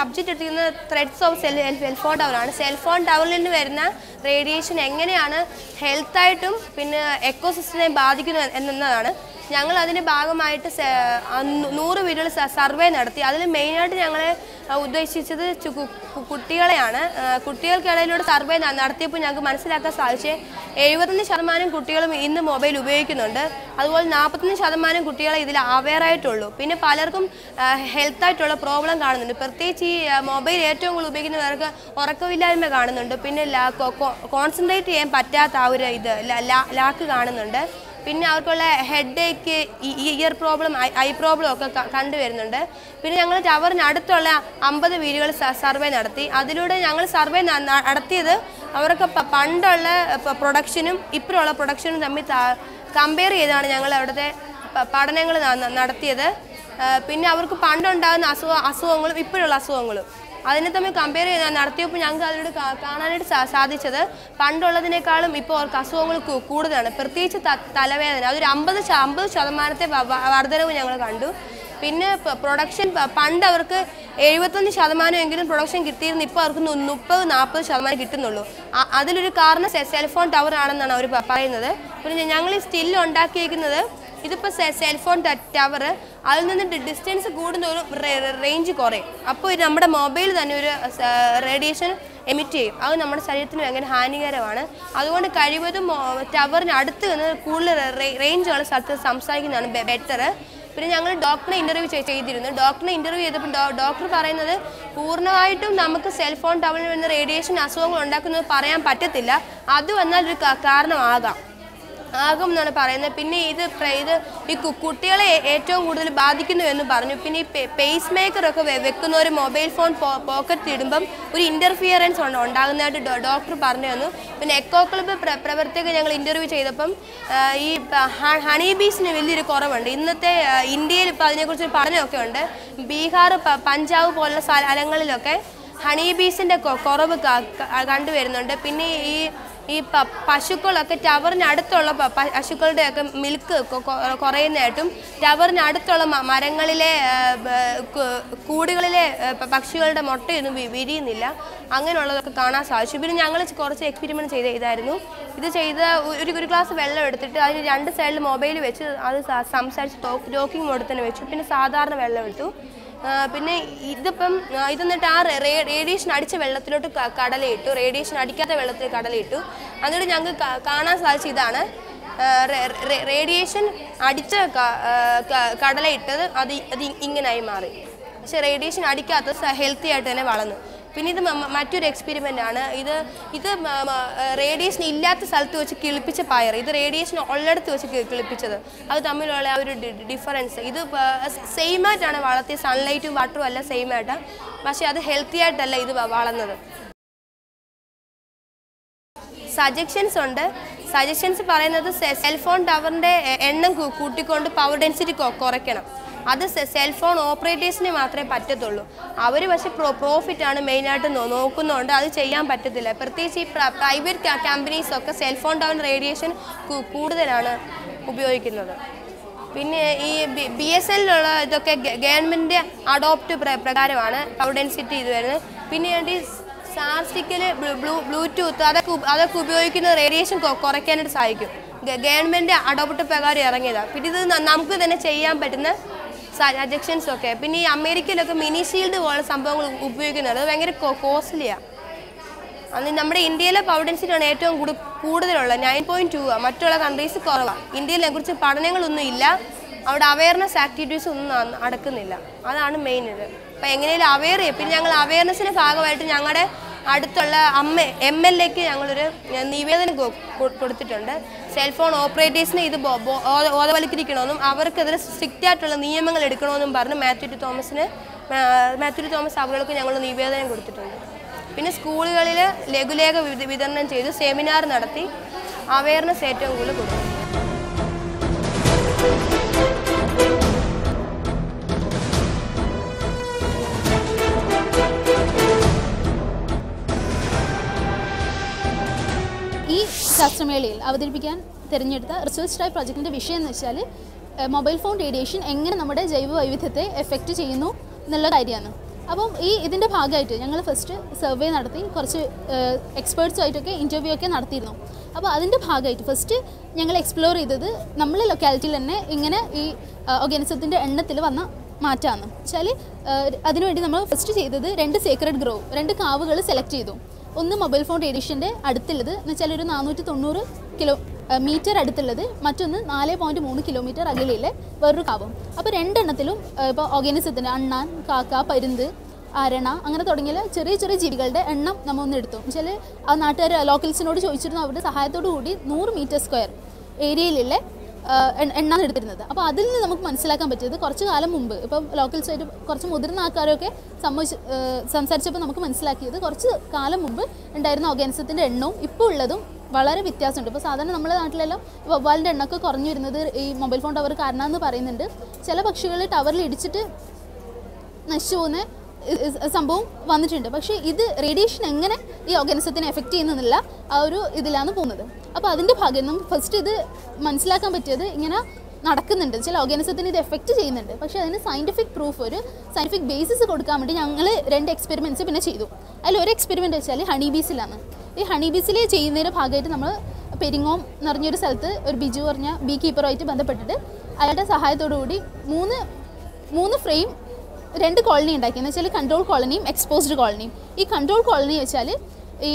subject എടുത്തിരിക്കുന്നത് threads of cell cellphone ടവറാണ് cellphone ടവറിൽ നിന്ന് വരുന്ന റേഡിയേഷൻ എങ്ങനെയാണ് ഹെൽത്തായിട്ടും പിന്നെ എക്കോസിസ്റ്റത്തിനെ ബാധിക്കുന്നത് എന്നതാണ് ഞങ്ങൾ അതിൻ്റെ ഭാഗമായിട്ട് സെ- ആ നൂ- നൂറ് വീടുകൾ സർവേ നടത്തി അതിൽ മെയിനായിട്ട് ഞങ്ങൾ ഉദ്ദേശിച്ചത് ചു- കു- കു- കുട്ടികളെയാണ് ആ, കുട്ടികൾക്കിടയിലൂടെ സർവേ ന- നടത്തിയപ്പോൾ ഞങ്ങൾക്ക് മനസ്സിലാക്കാൻ സാധിച്ചത് എഴുപത്തഞ്ച് ശതമാനം കുട്ടികളും ഇന്ന് മൊബൈൽ ഉപയോഗിക്കുന്നുണ്ട് അതുപോലെ നാൽപ്പത്തഞ്ച് ശതമാനം കുട്ടികളെ ഇതിൽ അവെയർ ആയിട്ടുള്ളൂ പിന്നെ പലർക്കും ഹെൽത്ത് ആയിട്ടുള്ള പ്രോബ്ലം കാണുന്നുണ്ട് പ്രത്യേകിച്ച് ഈ ആ, മൊബൈൽ ഏറ്റവും കൂടുതൽ ഉപയോഗിക്കുന്നവർക്ക് ഉറക്കമില്ലായ്മ കാണുന്നുണ്ട് പിന്നെ കോൺസെൻട്രേറ്റ് ചെയ്യാൻ പറ്റാത്ത ആ ഒരു ഇത് ല- ലാ- ലാക്ക് കാണുന്നുണ്ട് പിന്നെ അവർക്കുള്ള headache ear problem eye problem ഒക്കെ ക- കണ്ടുവരുന്നുണ്ട് പിന്നെ ഞങ്ങൾ ടവറിന് അടുത്തുള്ള അമ്പത് വീടുകൾ സർവേ നടത്തി അതിലൂടെ ഞങ്ങൾ സർവേ നടത്തിയത് അവർക്ക് പ- പണ്ടുള്ള പ്രൊഡക്ഷനും ഇപ്പോഴുള്ള പ്രൊഡക്ഷനും തമ്മിൽ കമ്പയർ ചെയ്താണ് ഞങ്ങൾ അവിടുത്തെ പഠനങ്ങൾ നടത്തിയത് ആ, പിന്നെ അവർക്ക് പണ്ടുണ്ടാകുന്ന അസുഖ അസുഖങ്ങളും ഇപ്പോഴുള്ള അസുഖങ്ങളും അതിനെ തമ്മിൽ കമ്പയർ ചെയ്ത് നടത്തിയപ്പോൾ ഞങ്ങൾക്ക് അതിലൂടെ കാ- കാണാനായിട്ട് സാ- സാധിച്ചത് പണ്ടുള്ളതിനേക്കാളും ഇപ്പോൾ അവർക്ക് അസുഖങ്ങൾ കൂ- കൂടുതലാണ് പ്രത്യേകിച്ച് ത- തലവേദന അതൊരു അമ്പത് ശ- അമ്പത് ശതമാനത്തെ വ- വ- വർധനവ് ഞങ്ങൾ കണ്ടു പിന്നെ പ്രൊഡക്ഷൻ പണ്ട് അവർക്ക് എഴുപത്തൊന്ന് ശതമാനമെങ്കിലും പ്രൊഡക്ഷൻ കിട്ടിയിരുന്നു ഇപ്പോൾ അവർക്ക് നു- മുപ്പത് നാൽപ്പത് ശതമാനം കിട്ടുന്നുള്ളൂ അ- അതിലൊരു കാരണം സെ- സെൽഫോൺ ടവർ ആണെന്നാണ് അവർ പറയുന്നത് പിന്നെ ഞങ്ങൾ ഈ സ്റ്റിൽ ഉണ്ടാക്കിയിരിക്കുന്നത് ഇതിപ്പോൾ സെൽഫോൺ ടവർ അതിൽ നിന്ന് ഡിസ്റ്റൻസ് കൂടുന്നതോറും റേഞ്ച് കുറയും അപ്പോൾ ഇത് നമ്മുടെ മൊബൈൽ തന്നെ ഒരു റേഡിയേഷൻ എമിറ്റ് ചെയ്യും അത് നമ്മുടെ ശരീരത്തിന് ഭയങ്കര ഹാനികരമാണ് അതുകൊണ്ട് കഴിവതും ടവറിന് അടുത്ത് നിന്ന് കൂടുതൽ റേഞ്ചുള്ള സ്ഥലത്ത് സംസാരിക്കുന്നതാണ് ബെറ്റർ പിന്നെ ഞങ്ങൾ ഡോക്ടറെ ഇൻ്റർവ്യൂ ചെയ്തിരുന്നു ഡോക്ടറെ ഇൻ്റർവ്യൂ ചെയ്തപ്പോൾ ഡോക്ടർ പറയുന്നത് പൂർണ്ണമായിട്ടും നമുക്ക് സെൽഫോൺ ടവറിൽ വരുന്ന റേഡിയേഷൻ അസുഖങ്ങൾ ഉണ്ടാക്കുന്നത് പറയാൻ പറ്റത്തില്ല അത് വന്നാൽ ഒരു കാ- കാരണമാകാം ആകും എന്നാണ് പറയുന്നത് പിന്നെ ഇത് പ്ര- ഇത് ഈ കു- കുട്ടികളെ ഏ- ഏറ്റവും കൂടുതൽ ബാധിക്കുന്നു എന്ന് പറഞ്ഞു പിന്നെ ഈ പേസ് മേക്കർ ഒക്കെ വെ- വെക്കുന്ന ഒരു മൊബൈൽ ഫോൺ പോക്കറ്റ് ഇടുമ്പം ഒരു ഇന്റർഫിയറൻസ് ഉണ്ട് ഉണ്ടാകുന്നതായിട്ട് ഡോ- ഡോക്ടർ പറഞ്ഞു തന്നു പിന്നെ എക്കോ ക്ലബ്ബ് പ്ര- പ്രവർത്തകർ ഞങ്ങൾ ഇന്റർവ്യൂ ചെയ്തപ്പം ആ, ഈ പ- ഹ- ഹണി ബീസിന് വലിയൊരു കുറവുണ്ട് ഇന്നത്തെ ആ, ഇന്ത്യയിൽ ഇപ്പോൾ അതിനെക്കുറിച്ച് പഠനമൊക്കെ ഉണ്ട് ബീഹാർ പ- പഞ്ചാബ് പോലുള്ള സ്ഥലങ്ങളിലൊക്കെ ഹണി ബീസിൻ്റെ കുറവ് ക- ക- കണ്ടുവരുന്നുണ്ട് പിന്നെ ഈ ഈ പ- പശുക്കളൊക്കെ ടവറിന് അടുത്തുള്ള പ- പ- പശുക്കളുടെയൊക്കെ മിൽക്ക് കുറയുന്നതായിട്ടും ടവറിന് അടുത്തുള്ള മ- മരങ്ങളിലെ ആ, ബ- കു- കൂടുകളിലെ ആ, പ- പക്ഷികളുടെ മുട്ടയൊന്നും വി- വിരിയുന്നില്ല അങ്ങനെയുള്ളതൊക്കെ കാണാൻ സാധിച്ചു പിന്നെ ഞങ്ങൾ കുറച്ച് എക്സ്പെരിമെൻറ്റ് ചെയ്ത് ഇതായിരുന്നു ഇത് ചെയ്ത ഒരു ഒരു ഗ്ലാസ് വെള്ളം എടുത്തിട്ട് അതിന് രണ്ട് സൈഡിൽ മൊബൈൽ വെച്ച് അത് സ- സംസാരിച്ച് ടോക്കിംഗ് മോഡിൽ തന്നെ വെച്ചു പിന്നെ സാധാരണ വെള്ളം എടുത്തു ആ, പിന്നെ ഇതിപ്പം ആ, ഇത് എന്നിട്ട് ആ റേഡിയേഷൻ അടിച്ച വെള്ളത്തിലോട്ട് ക- കടലയിട്ടു റേഡിയേഷൻ അടിക്കാത്ത വെള്ളത്തിൽ കടലയിട്ടു എന്നിട്ട് ഞങ്ങൾക്ക് കാ- കാണാൻ സാധിച്ച ഇതാണ് ആ, റേ- റേ- റേഡിയേഷൻ അടിച്ച ക- ആ, ക- കടലയിട്ടത് അത് ഇ- അത് ഇ- ഇങ്ങനായി മാറി പക്ഷെ റേഡിയേഷൻ അടിക്കാത്തത് ഹെൽത്തി ആയിട്ട് തന്നെ വളർന്നു പിന്നെ ഇത് മ- മറ്റൊരു എക്സ്പെരിമെൻ്റ് ആണ് ഇത് ഇത് റേഡിയേഷൻ ഇല്ലാത്ത സ്ഥലത്ത് വെച്ച് കിളിപ്പിച്ച പയർ ഇത് റേഡിയേഷൻ ഉള്ളിടത്ത് വെച്ച് കി- കിളിപ്പിച്ചത് അത് തമ്മിലുള്ള ആ ഒരു ഡിഫറൻസ് ഇത് സെയിം ആയിട്ടാണ് വളർത്തിയ സൺലൈറ്റും വാട്ടറും എല്ലാം സെയിം ആയിട്ടാണ് പക്ഷേ അത് ഹെൽത്തി ആയിട്ടല്ല ഇത് വ- വളർന്നത് സജഷൻസ് ഉണ്ട് സജഷൻസ് പറയുന്നത് സെൽഫോൺ ടവറിൻ്റെ എണ്ണം കൂ- കൂട്ടിക്കൊണ്ട് പവർ ഡെൻസിറ്റി കുറയ്ക്കണം അത് സെൽഫോൺ ഓപ്പറേറ്റേഴ്സിന് മാത്രമേ പറ്റത്തുള്ളൂ അവർ പക്ഷേ പ്രോ പ്രോഫിറ്റ് ആണ് മെയിനായിട്ട് നോ നോക്കുന്നതുകൊണ്ട് അത് ചെയ്യാൻ പറ്റത്തില്ല പ്രത്യേകിച്ച് ഈ പ്രൈവറ്റ് കമ്പനീസൊക്കെ സെൽഫോൺ ടവർ റേഡിയേഷൻ കൂടുതലാണ് ഉപയോഗിക്കുന്നത് പിന്നെ ഈ ബി എസ് എല്ലിലുള്ള ഇതൊക്കെ ഗവൺമെൻറ് അഡോപ്റ്റ് പ്രകാരമാണ് പവർ ഡെൻസിറ്റി ഇത് വരുന്നത് പിന്നെ ഈ സാർസ്റ്റിക്കല് ബ്ലൂ ബ്ലൂടൂത്ത് അതൊക്കെ ഉപ- അതൊക്കെ ഉപയോഗിക്കുന്ന റേഡിയേഷൻ കുറയ്ക്കാനായിട്ട് സാധിക്കും ഗവൺമെൻറ് അഡോപ്റ്റ് പ്രകാരം ഇറങ്ങിയതാണ് പിന്നെ ഇത് ന- നമുക്ക് തന്നെ ചെയ്യാൻ പറ്റുന്ന സജക്ഷൻസ് ഒക്കെ പിന്നെ ഈ അമേരിക്കയിലൊക്കെ മിനി ഷീൽഡ് പോലുള്ള സംഭവങ്ങൾ ഉ- ഉപയോഗിക്കുന്നത് അത് ഭയങ്കര കോസ്റ്റ്ലിയാണ് അന്ന് നമ്മുടെ ഇന്ത്യയിലെ പവർ ഡെൻസിറ്റിയാണ് ഏറ്റവും കൂടു കൂടുതലുള്ളത് നയൻ പോയിന്റ് ടു മറ്റുള്ള കൺട്രീസ് കുറവാണ് ഇന്ത്യയിൽ കുറിച്ച് പഠനങ്ങളൊന്നും ഇല്ല അവിടെ അവയർനെസ് ആക്ടിവിറ്റീസ് ഒന്നും ന- നടക്കുന്നില്ല അതാണ് മെയിൻ ഇത് അപ്പം എങ്ങനെയും അവെയർ ചെയ്യും പിന്നെ ഞങ്ങൾ അവയർനെസ്സിൻ്റെ ഭാഗമായിട്ട് ഞങ്ങളുടെ അടുത്തുള്ള അമ്മ എം എൽ എക്ക് ഞങ്ങളൊരു ഏഹ്, നിവേദനം കൊ- കൊ- കൊടുത്തിട്ടുണ്ട് സെൽഫോൺ ഓപ്പറേറ്റേഴ്സിനെ ഇത് ബോ- ബോ- ബോധ- ബോധവൽക്കരിക്കണമെന്നും അവർക്കെതിരെ സ്ട്രിക്റ്റ് ആയിട്ടുള്ള നിയമങ്ങൾ എടുക്കണമെന്നും പറഞ്ഞ് മാത്യു ടി തോമസിന് മാ- മാത്യു ടി തോമസ് അവർക്ക് ഞങ്ങൾ നിവേദനം കൊടുത്തിട്ടുണ്ട് പിന്നെ സ്കൂളുകളിൽ ലഘുലേഖ വിത- വിതരണം ചെയ്തു സെമിനാർ നടത്തി അവയർനെസ് ഏറ്റവും കൂടുതൽ കൊടുത്തു ഈ ശാസ്ത്രമേളയിൽ അവതരിപ്പിക്കാൻ തിരഞ്ഞെടുത്ത റിസർച്ച് ടൈപ്പ് പ്രൊജക്റ്റിൻ്റെ വിഷയം എന്ന് വെച്ചാൽ മൊബൈൽ ഫോൺ റേഡിയേഷൻ എങ്ങനെ നമ്മുടെ ജൈവ വൈവിധ്യത്തെ എഫക്റ്റ് ചെയ്യുന്നു എന്നുള്ള കാര്യമാണ് അപ്പം ഈ ഇതിൻ്റെ ഭാഗമായിട്ട് ഞങ്ങൾ ഫസ്റ്റ് സർവേ നടത്തി കുറച്ച് എക്സ്പേർട്സുമായിട്ടൊക്കെ ഇൻ്റർവ്യൂ ഒക്കെ നടത്തിയിരുന്നു അപ്പോൾ അതിൻ്റെ ഭാഗമായിട്ട് ഫസ്റ്റ് ഞങ്ങൾ എക്സ്പ്ലോർ ചെയ്തത് നമ്മളെ ലൊക്കാലിറ്റിയിൽ തന്നെ ഇങ്ങനെ ഈ ഓർഗാനിസത്തിൻ്റെ എണ്ണത്തിൽ വന്ന മാറ്റമാണ് വെച്ചാൽ അതിനുവേണ്ടി നമ്മൾ ഫസ്റ്റ് ചെയ്തത് രണ്ട് സേക്രഡ് ഗ്രോ രണ്ട് കാവുകൾ സെലക്ട് ചെയ്തു ഒന്ന് മൊബൈൽ ഫോൺ റേഡിയേഷൻ്റെ അടുത്തുള്ളത് എന്ന് വെച്ചാൽ ഒരു നാനൂറ്റി തൊണ്ണൂറ് കിലോ മീറ്റർ അടുത്തുള്ളത് മറ്റൊന്ന് നാല് പോയിൻറ്റ് മൂന്ന് കിലോമീറ്റർ അകലെയിലെ വേറൊരു കാവും അപ്പോൾ രണ്ടെണ്ണത്തിലും ഇപ്പോൾ ഓർഗാനിസത്തിൻ്റെ അണ്ണാൻ കാക്ക പരുന്ത് അരണ അങ്ങനെ തുടങ്ങിയ ചെറിയ ചെറിയ ജീവികളുടെ എണ്ണം നമ്മൾ ഒന്ന് എടുത്തു വെച്ചാൽ ആ നാട്ടുകാർ ലോക്കൽസിനോട് ചോദിച്ചിരുന്നു അവരുടെ സഹായത്തോടു കൂടി നൂറ് മീറ്റർ സ്ക്വയർ ഏരിയയിലുള്ള എണ്ണാണ് എടുത്തിരുന്നത് അപ്പോൾ അതിൽ നിന്ന് നമുക്ക് മനസ്സിലാക്കാൻ പറ്റിയത് കുറച്ച് കാലം മുമ്പ് ഇപ്പം ലോക്കൽസായിട്ട് കുറച്ച് മുതിർന്ന ആൾക്കാരൊക്കെ സംഭവിച്ച് സംസാരിച്ചപ്പോൾ നമുക്ക് മനസ്സിലാക്കിയത് കുറച്ച് കാലം മുമ്പ് ഉണ്ടായിരുന്ന ഓർഗാനിസത്തിൻ്റെ എണ്ണവും ഇപ്പോൾ ഉള്ളതും വളരെ വ്യത്യാസമുണ്ട് ഇപ്പോൾ സാധാരണ നമ്മുടെ നാട്ടിലെല്ലാം വവ്വാലിൻ്റെ എണ്ണമൊക്കെ കുറഞ്ഞു വരുന്നത് ഈ മൊബൈൽ ഫോൺ ടവർ കാരണമെന്ന് പറയുന്നുണ്ട് ചില പക്ഷികൾ ടവറിൽ ഇടിച്ചിട്ട് നശിച്ചു പോകുന്ന ഇ- ഇ- സംഭവം വന്നിട്ടുണ്ട് പക്ഷേ ഇത് റേഡിയേഷൻ എങ്ങനെ ഈ ഓർഗാനിസത്തിനെ എഫക്റ്റ് ചെയ്യുന്നില്ല ആ ഒരു ഇതിലാണ് പോകുന്നത് അപ്പോൾ അതിൻ്റെ ഭാഗം നമുക്ക് ഫസ്റ്റ് ഇത് മനസ്സിലാക്കാൻ പറ്റിയത് ഇങ്ങനെ നടക്കുന്നുണ്ട് ചില ഓർഗാനിസത്തിന് ഇത് എഫക്റ്റ് ചെയ്യുന്നുണ്ട് പക്ഷേ അതിന് സയൻറ്റിഫിക് പ്രൂഫ് ഒരു സയൻറ്റിഫിക് ബേസിസ് കൊടുക്കാൻ വേണ്ടി ഞങ്ങൾ രണ്ട് എക്സ്പെരിമെൻറ്റ്സ് പിന്നെ ചെയ്തു അതിൽ ഒരു എക്സ്പെരിമെൻറ്റ് വെച്ചാൽ ഹണി ബീസിലാണ് ഈ ഹണി ബീസിൽ ചെയ്യുന്നതിൻ്റെ ഭാഗമായിട്ട് നമ്മൾ പെരിങ്ങോം എന്ന് പറഞ്ഞൊരു സ്ഥലത്ത് ഒരു ബിജു പറഞ്ഞ ബീ കീപ്പറുമായിട്ട് ബന്ധപ്പെട്ടിട്ട് അയാളുടെ സഹായത്തോടു കൂടി മൂന്ന് മൂന്ന് ഫ്രെയിം രണ്ട് കോളനി ഉണ്ടാക്കി എന്ന് വെച്ചാൽ കൺട്രോൾ കോളനിയും എക്സ്പോസ്ഡ് കോളനിയും ഈ കൺട്രോൾ കോളനി വെച്ചാൽ ഈ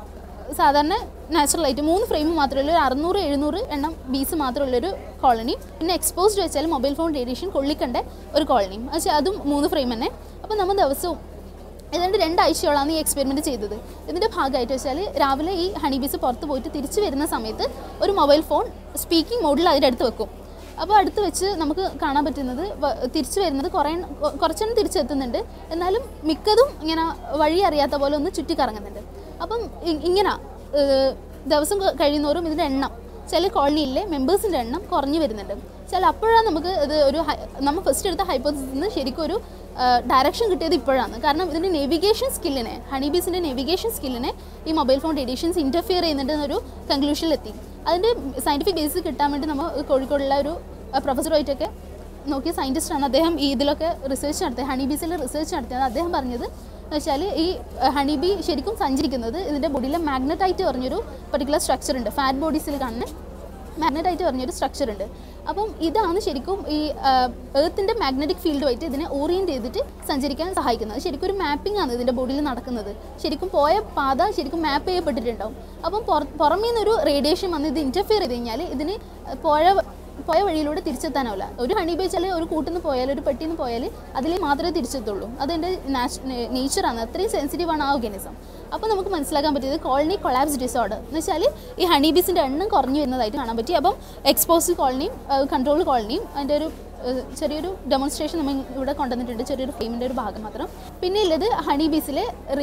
സാധാരണ നാച്ചുറലായിട്ട് മൂന്ന് ഫ്രെയിം മാത്രമുള്ള ഒരു അറുന്നൂറ് എഴുന്നൂറ് എണ്ണം ബീസ് മാത്രമുള്ളൊരു കോളനി പിന്നെ എക്സ്പോസ്ഡ് വെച്ചാൽ മൊബൈൽ ഫോൺ റേഡിയേഷൻ കൊള്ളിക്കണ്ട ഒരു കോളനിയും പക്ഷേ അതും മൂന്ന് ഫ്രെയിം തന്നെ അപ്പോൾ നമ്മൾ ദിവസവും ഏതാണ്ട് രണ്ടാഴ്ചയോളാണ് ഈ എക്സ്പെരിമെൻറ്റ് ചെയ്തത് ഇതിൻ്റെ ഭാഗമായിട്ട് വെച്ചാൽ രാവിലെ ഈ ഹണി ബീസ് പുറത്ത് പോയിട്ട് തിരിച്ച് വരുന്ന സമയത്ത് ഒരു മൊബൈൽ ഫോൺ സ്പീക്കിംഗ് മോഡിൽ അതിൻ്റെ അടുത്ത് വെക്കും അപ്പോൾ അടുത്ത് വെച്ച് നമുക്ക് കാണാൻ പറ്റുന്നത് വ- തിരിച്ചു വരുന്നത് കുറേ കൊ- കുറച്ചെണ്ണം തിരിച്ചെത്തുന്നുണ്ട് എന്നാലും മിക്കതും ഇങ്ങനെ വഴി അറിയാത്ത പോലെ ഒന്ന് ചുറ്റിക്കറങ്ങുന്നുണ്ട് അപ്പം ഇ- ഇങ്ങനെ ഏഹ്, ദിവസം ക- കഴിയുന്നോറും ഇതിൻ്റെ എണ്ണം ചില കോളനിയിലെ മെമ്പേഴ്സിൻ്റെ എണ്ണം കുറഞ്ഞു വരുന്നുണ്ട് ചില അപ്പോഴാണ് നമുക്ക് ഇത് ഒരു ഹൈ- നമ്മൾ ഫസ്റ്റ് എടുത്ത ഹൈപ്പോസിസിൽ നിന്ന് ശരിക്കും ഒരു ഡയറക്ഷൻ കിട്ടിയത് ഇപ്പോഴാണ് കാരണം ഇതിൻ്റെ നേവിഗേഷൻ സ്കില്ലിനെ ഹണിബീസിൻ്റെ നേവിഗേഷൻ സ്കില്ലിനെ ഈ മൊബൈൽ ഫോൺ റേഡിയേഷൻസ് ഇൻ്റർഫിയർ ചെയ്യുന്നുണ്ട് എന്നൊരു കൺക്ലൂഷനിലെത്തി അതിൻ്റെ സയൻറ്റിഫിക് ബേസിസ് കിട്ടാൻ വേണ്ടി നമ്മൾ കോഴിക്കോടുള്ള ഒരു പ്രൊഫസറുമായിട്ടൊക്കെ നോക്കിയ സയൻറ്റിസ്റ്റാണ് അദ്ദേഹം ഈ ഇതിലൊക്കെ റിസർച്ച് നടത്തിയത് ഹണി ബീസിൽ റിസർച്ച് നടത്തിയത് അദ്ദേഹം പറഞ്ഞത് എന്ന് വെച്ചാൽ ഈ ഹണി ബി ശരിക്കും സഞ്ചരിക്കുന്നത് ഇതിൻ്റെ ബോഡിയിലെ മാഗ്നറ്റൈറ്റ് പറഞ്ഞൊരു പർട്ടിക്കുലർ സ്ട്രക്ചർ ഉണ്ട് ഫാറ്റ് ബോഡീസിൽ കാണുന്ന മാഗ്നറ്റൈറ്റ് പറഞ്ഞൊരു സ്ട്രക്ചർ ഉണ്ട് അപ്പം ഇതാണ് ശരിക്കും ഈ എർത്തിൻ്റെ മാഗ്നറ്റിക് ഫീൽഡുമായിട്ട് ഇതിനെ ഓറിയൻറ്റ് ചെയ്തിട്ട് സഞ്ചരിക്കാൻ സഹായിക്കുന്നത് ശരിക്കും ഒരു മാപ്പിംഗ് ആണ് ഇതിൻ്റെ ബോഡിയിൽ നടക്കുന്നത് ശരിക്കും പോയ പാത ശരിക്കും മാപ്പ് ചെയ്യപ്പെട്ടിട്ടുണ്ടാവും അപ്പം പുറ- പുറമേ നിന്നൊരു റേഡിയേഷൻ വന്ന് ഇത് ഇൻ്റർഫിയർ ചെയ്ത് കഴിഞ്ഞാൽ ഇതിന് പോയ പോയ വഴിയിലൂടെ തിരിച്ചെത്താനാവില്ല ഒരു ഹണി ബേച്ചാൽ ഒരു കൂട്ടിൽ നിന്ന് പോയാൽ ഒരു പെട്ടിയിൽ നിന്ന് പോയാൽ അതിൽ മാത്രമേ തിരിച്ചെത്തുള്ളൂ അതെൻ്റെ നേച്ചറാണ് അത്രയും സെൻസിറ്റീവ് ആണ് ആ ഓർഗാനിസം അപ്പോൾ നമുക്ക് മനസ്സിലാക്കാൻ പറ്റിയത് കോളനി കൊളാപ്സ് ഡിസോർഡർ എന്ന് വെച്ചാൽ ഈ ഹണി ബീസിൻ്റെ എണ്ണം കുറഞ്ഞു വരുന്നതായിട്ട് കാണാൻ പറ്റി അപ്പം എക്സ്പോസ് കോളനിയും കൺട്രോൾ കോളനിയും അതിൻ്റെ ഒരു ഏഹ്, ചെറിയൊരു ഡെമോൺസ്ട്രേഷൻ നമ്മൾ ഇവിടെ കൊണ്ടുവന്നിട്ടുണ്ട് ചെറിയൊരു ഫ്രെയിമിൻ്റെ ഒരു ഭാഗം മാത്രം പിന്നെ ഉള്ളത് ഹണി ബീസിലെ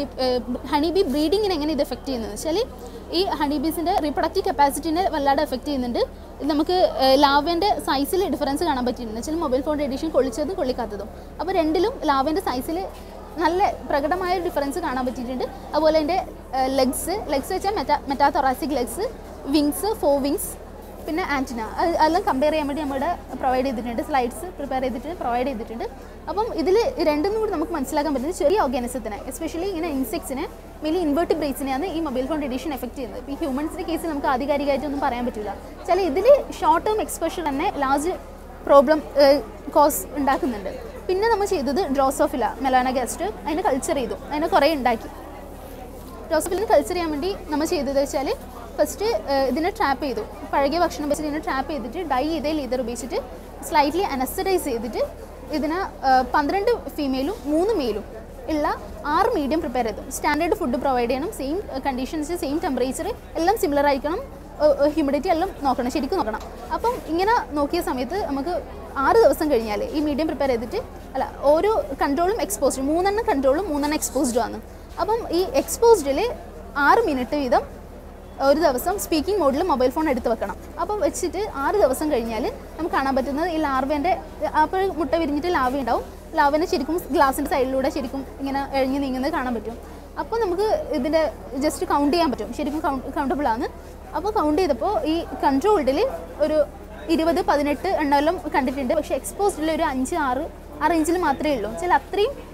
ഹണി ബീ ബ്രീഡിങ്ങിന് എങ്ങനെ ഇത് എഫക്റ്റ് ചെയ്യുന്നത് വെച്ചാൽ ഈ ഹണി ബീസിൻ്റെ റീപ്രൊഡക്റ്റീവ് കപ്പാസിറ്റിനെ വല്ലാതെ എഫക്റ്റ് ചെയ്യുന്നുണ്ട് ഇത് നമുക്ക് ലാവേൻ്റെ സൈസിൽ ഡിഫറൻസ് കാണാൻ പറ്റിയിട്ടുണ്ട് വെച്ചാൽ മൊബൈൽ ഫോൺ റേഡിയേഷൻ കൊള്ളിച്ചതും കൊള്ളിക്കാത്തതും അപ്പോൾ രണ്ടിലും ലാവേൻ്റെ സൈസിൽ നല്ല പ്രകടമായ ഒരു ഡിഫറൻസ് കാണാൻ പറ്റിയിട്ടുണ്ട് അതുപോലെ എൻ്റെ ലെഗ്സ് ലെഗ്സ് വെച്ചാൽ meta metathoracic legs wings four wings പിന്നെ ആൻറ്റിന അത് അതെല്ലാം കമ്പയർ ചെയ്യാൻ വേണ്ടി നമ്മുടെ പ്രൊവൈഡ് ചെയ്തിട്ടുണ്ട് സ്ലൈഡ്സ് പ്രിപ്പയർ ചെയ്തിട്ട് പ്രൊവൈഡ് ചെയ്തിട്ടുണ്ട് അപ്പം ഇതിൽ രണ്ടും കൂടി നമുക്ക് മനസ്സിലാക്കാൻ പറ്റുന്നത് ചെറിയ ഓർഗാനിസത്തിനെ എസ്പെഷ്യലി ഇങ്ങനെ ഇൻസെക്ട്സിനെ മെയിൻലി ഇൻവേർട്ടിബ്രേറ്റ്സിനെയാണ് ഈ മൊബൈൽ ഫോൺ റേഡിയേഷൻ എഫക്റ്റ് ചെയ്യുന്നത് ഇപ്പോൾ ഈ ഹ്യൂമൻസിൻ്റെ കേസിൽ നമുക്ക് ആധികാരികമായിട്ടൊന്നും പറയാൻ പറ്റില്ല ചില ഇതിൽ ഷോർട്ട് ടേം എക്സ്പോഷർ തന്നെ ലാർജ് പ്രോബ്ലം കോസ് ഉണ്ടാക്കുന്നുണ്ട് പിന്നെ നമ്മൾ ചെയ്തത് ഡ്രോസോഫില മെലാന ഗാസ്റ്റ് അതിനെ കൾച്ചർ ചെയ്തു അതിനെ കുറേ ഉണ്ടാക്കി ഡ്രോസോഫിലിന് കൾച്ചർ ചെയ്യാൻ വേണ്ടി നമ്മൾ ചെയ്തത് വെച്ചാൽ ഫസ്റ്റ് ഇതിനെ ട്രാപ്പ് ചെയ്തു പഴകിയ ഭക്ഷണം വെച്ചിട്ട് ഇതിനെ ട്രാപ്പ് ചെയ്തിട്ട് ഡൈ ചെയ്ത ലീതർ ഉപയോഗിച്ചിട്ട് സ്ലൈറ്റ്ലി അനസ്റ്ററൈസ് ചെയ്തിട്ട് ഇതിനെ ഏഹ്, പന്ത്രണ്ട് ഫീമെയിലും മൂന്ന് മെയിലും ഉള്ള ആറ് മീഡിയം പ്രിപ്പയർ ചെയ്തു സ്റ്റാൻഡേർഡ് ഫുഡ് പ്രൊവൈഡ് ചെയ്യണം സെയിം കണ്ടീഷൻസ് സെയിം ടെമ്പറേച്ചർ എല്ലാം സിമിലർ ആയിരിക്കണം ഹ്യൂമിഡിറ്റി എല്ലാം നോക്കണം ശരിക്കും നോക്കണം അപ്പം ഇങ്ങനെ നോക്കിയ സമയത്ത് നമുക്ക് ആറ് ദിവസം കഴിഞ്ഞാൽ ഈ മീഡിയം പ്രിപ്പയർ ചെയ്തിട്ട് അല്ല ഓരോ കൺട്രോളും എക്സ്പോസ്ഡ് മൂന്നെണ്ണം കൺട്രോളും മൂന്നെണ്ണം എക്സ്പോസ്ഡും ആണ് അപ്പം ഈ എക്സ്പോസ്ഡിൽ ആറ് മിനിറ്റ് വീതം ഒരു ദിവസം സ്പീക്കിംഗ് മോഡിൽ മൊബൈൽ ഫോൺ എടുത്ത് വെക്കണം അപ്പം വെച്ചിട്ട് ആറ് ദിവസം കഴിഞ്ഞാൽ നമുക്ക് കാണാൻ പറ്റുന്നത് ഈ ലാർവേൻ്റെ അപ്പോൾ മുട്ട വിരിഞ്ഞിട്ട് ലാവ ഉണ്ടാവും ലാവനെ ശരിക്കും ഗ്ലാസിൻ്റെ സൈഡിലൂടെ ശരിക്കും ഇങ്ങനെ എഴിഞ്ഞ് നീങ്ങുന്നത് കാണാൻ പറ്റും അപ്പോൾ നമുക്ക് ഇതിൻ്റെ ജസ്റ്റ് കൗണ്ട് ചെയ്യാൻ പറ്റും ശരിക്കും കൗണ്ടബിൾ ആണ് അപ്പോൾ കൗണ്ട് ചെയ്തപ്പോൾ ഈ കൺട്രോൾഡിൽ ഒരു ഇരുപത് പതിനെട്ട് എണ്ണമെല്ലാം കണ്ടിട്ടുണ്ട് പക്ഷേ എക്സ്പോസ്ഡിൽ ഒരു അഞ്ച് ആറ് ആ റേഞ്ചിൽ മാത്രമേ ഉള്ളൂ ചില അത്രയും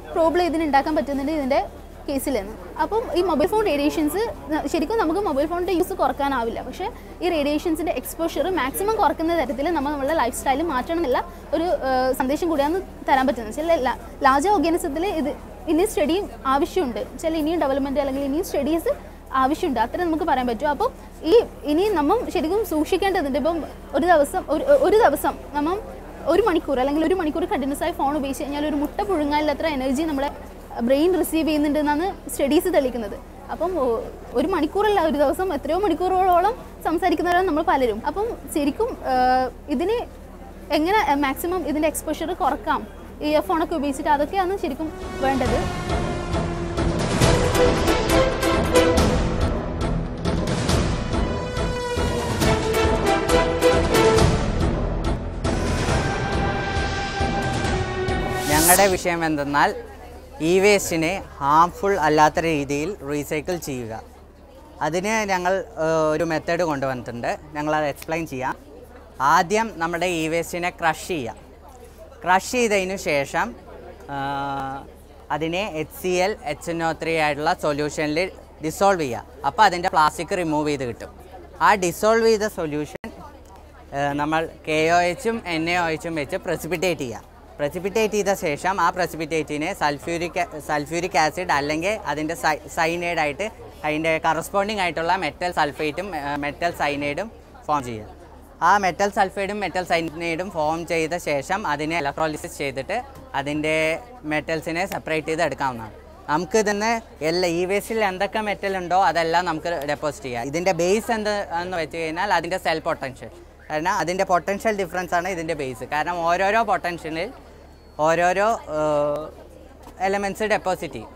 പ്രോബ്ലം ഇതിന് ഉണ്ടാക്കാൻ പറ്റുന്നുണ്ട് ഇതിൻ്റെ കേസിൽ നിന്ന് അപ്പം ഈ മൊബൈൽ ഫോൺ റേഡിയേഷൻസ് ശരിക്കും നമുക്ക് മൊബൈൽ ഫോണിൻ്റെ യൂസ് കുറക്കാനാവില്ല പക്ഷേ ഈ റേഡിയേഷൻസിൻ്റെ എക്സ്പോഷർ മാക്സിമം കുറക്കുന്ന തരത്തിൽ നമ്മൾ നമ്മുടെ ലൈഫ് സ്റ്റൈൽ മാറ്റണം എന്നുള്ള ഒരു ആ, സന്ദേശം കൂടിയാണ് തരാൻ പറ്റുന്നത് ചില ലാർജ് ഓർഗാനിസത്തിൽ ഇത് ഇനി സ്റ്റഡിയും ആവശ്യമുണ്ട് ചില ഇനിയും ഡെവലപ്മെൻറ്റ് അല്ലെങ്കിൽ ഇനിയും സ്റ്റഡീസ് ആവശ്യമുണ്ട് അത്ര നമുക്ക് പറയാൻ പറ്റും അപ്പം ഈ ഇനി നമ്മൾ ശരിക്കും സൂക്ഷിക്കേണ്ടതുണ്ട് ഇപ്പം ഒരു ദിവസം ഒരു ഒരു ദിവസം നമ്മൾ ഒരു മണിക്കൂർ അല്ലെങ്കിൽ ഒരു മണിക്കൂർ കണ്ടിന്യൂസ് ആയി ഫോൺ ഉപയോഗിച്ച് കഴിഞ്ഞാൽ ഒരു മുട്ട പുഴുങ്ങാനിലത്ര എനർജി നമ്മുടെ ബ്രെയിൻ റിസീവ് ചെയ്യുന്നുണ്ടെന്നാണ് സ്റ്റഡീസ് തെളിയിക്കുന്നത് അപ്പം ഒ- ഒരു മണിക്കൂറല്ല ഒരു ദിവസം എത്രയോ മണിക്കൂറുകളോളം സംസാരിക്കുന്നവരാണ് നമ്മൾ പലരും അപ്പം ശരിക്കും ആ, ഇതിന് എങ്ങനെ മാക്സിമം ഇതിൻ്റെ എക്സ്പോഷർ കുറക്കാം ഈ ഫോണൊക്കെ ഉപയോഗിച്ചിട്ട് അതൊക്കെയാണ് ശരിക്കും വേണ്ടത് ഞങ്ങളുടെ വിഷയം എന്തെന്നാൽ ഇ വേസ്റ്റിനെ ഹാംഫുൾ അല്ലാത്ത രീതിയിൽ റീസൈക്കിൾ ചെയ്യുക അതിന് ഞങ്ങൾ ഏഹ്, ഒരു മെത്തേഡ് കൊണ്ടുവന്നിട്ടുണ്ട് ഞങ്ങളത് എക്സ്പ്ലെയിൻ ചെയ്യാം ആദ്യം നമ്മുടെ ഇ വേസ്റ്റിനെ ക്രഷ് ചെയ്യാം ക്രഷ് ചെയ്തതിന് ശേഷം ആഹ്, അതിനെ H C L H N O three ആയിട്ടുള്ള സൊല്യൂഷനിൽ ഡിസോൾവ് ചെയ്യുക അപ്പോൾ അതിൻ്റെ പ്ലാസ്റ്റിക് റിമൂവ് ചെയ്ത് കിട്ടും ആ ഡിസോൾവ് ചെയ്ത സൊല്യൂഷൻ ഏഹ് നമ്മൾ കെ ഒ എച്ചും എൻ എ ഒ എച്ചും വെച്ച് പ്രസിപ്പിറ്റേറ്റ് ചെയ്യുക പ്രസിപ്പിറ്റേറ്റ് ചെയ്ത ശേഷം ആ പ്രസിപ്പിറ്റേറ്റിനെ സൾഫ്യൂരിക് സൾഫ്യൂരിക് ആസിഡ് അല്ലെങ്കിൽ അതിൻ്റെ സൈനൈഡ് ആയിട്ട് അതിൻ്റെ കറസ്പോണ്ടിങ് ആയിട്ടുള്ള മെറ്റൽ സൾഫേറ്റും മെറ്റൽ സൈനൈഡും ഫോം ചെയ്യുക ആ മെറ്റൽ സൾഫൈഡും മെറ്റൽ സൈനൈഡും ഫോം ചെയ്ത ശേഷം അതിനെ ഇലക്ട്രോളിസിസ് ചെയ്തിട്ട് അതിൻ്റെ മെറ്റൽസിനെ സെപ്പറേറ്റ് ചെയ്ത് എടുക്കാവുന്നതാണ് നമുക്ക് ഇതിന്ന് എല്ലാ ഈ വേസ്റ്റിൽ എന്തൊക്കെ മെറ്റൽ ഉണ്ടോ അതെല്ലാം നമുക്ക് ഡെപ്പോസിറ്റ് ചെയ്യാം ഇതിൻ്റെ ബേസ് എന്ത് എന്ന് വെച്ച് കഴിഞ്ഞാൽ അതിൻ്റെ സെൽ പൊട്ടൻഷ്യൽ കാരണം അതിൻ്റെ പൊട്ടൻഷ്യൽ ഡിഫറൻസ് ആണ് ഇതിൻ്റെ ബേസ് കാരണം ഓരോരോ പൊട്ടൻഷ്യലിൽ ഓരോരോ എലമെൻറ്റ്സ് ഡെപ്പോസിറ്റ് ചെയ്യും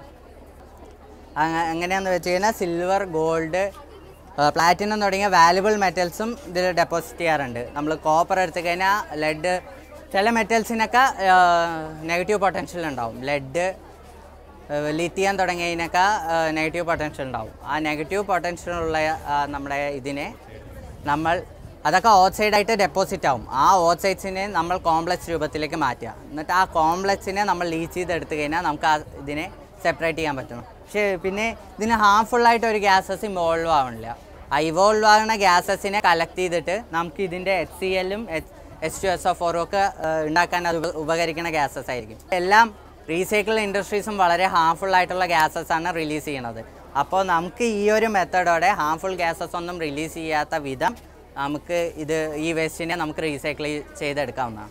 അങ്ങ- എങ്ങനെയാന്ന് വെച്ച് കഴിഞ്ഞാൽ സിൽവർ ഗോൾഡ് പ്ലാറ്റിനം തുടങ്ങിയ വാല്യുബിൾ മെറ്റൽസും ഇതിൽ ഡെപ്പോസിറ്റ് ചെയ്യാറുണ്ട് നമ്മൾ കോപ്പർ എടുത്തു കഴിഞ്ഞാൽ ലെഡ് ചില മെറ്റൽസിനൊക്കെ നെഗറ്റീവ് പൊട്ടൻഷ്യൽ ഉണ്ടാവും ലെഡ് ലിത്തിയം തുടങ്ങിയതിനൊക്കെ നെഗറ്റീവ് പൊട്ടൻഷ്യൽ ഉണ്ടാവും ആ നെഗറ്റീവ് പൊട്ടൻഷ്യലുള്ള നമ്മുടെ ഇതിനെ നമ്മൾ അതൊക്കെ ഓട്ട്സൈഡായിട്ട് ഡെപ്പോസിറ്റ് ആവും ആ ഓട്ട്സൈഡ്സിനെ നമ്മൾ കോംപ്ലക്സ് രൂപത്തിലേക്ക് മാറ്റുക എന്നിട്ട് ആ കോംപ്ലക്സിനെ നമ്മൾ ലീച്ച് ചെയ്തെടുത്തു കഴിഞ്ഞാൽ നമുക്ക് ആ ഇതിനെ സെപ്പറേറ്റ് ചെയ്യാൻ പറ്റണം പക്ഷേ പിന്നെ ഇതിന് ഹാംഫുള്ളായിട്ട് ഒരു ഗ്യാസസ് ഇൻവോൾവ് ആവണില്ല ആ ഇവോൾവ് ആകുന്ന ഗ്യാസസിനെ കളക്ട് ചെയ്തിട്ട് നമുക്ക് ഇതിൻ്റെ എച്ച് സി എല്ലും എച്ച് ടു എസ് ഒ ഫോറും ഒക്കെ ഏഹ്, ഉണ്ടാക്കാൻ അത് ഉപ- ഉപകരിക്കുന്ന ഗ്യാസസ് ആയിരിക്കും എല്ലാം റീസൈക്കിൾ ഇൻഡസ്ട്രീസും വളരെ ഹാംഫുൾ ആയിട്ടുള്ള ഗ്യാസസ് ആണ് റിലീസ് ചെയ്യണത് അപ്പോൾ നമുക്ക് ഈ ഒരു മെത്തേഡോടെ ഹാംഫുൾ ഗ്യാസസ് ഒന്നും റിലീസ് ചെയ്യാത്ത വിധം നമുക്ക് ഇത് ഈ വേസ്റ്റിനെ നമുക്ക് റീസൈക്കിൾ ചെയ്തെടുക്കാവുന്നതാണ്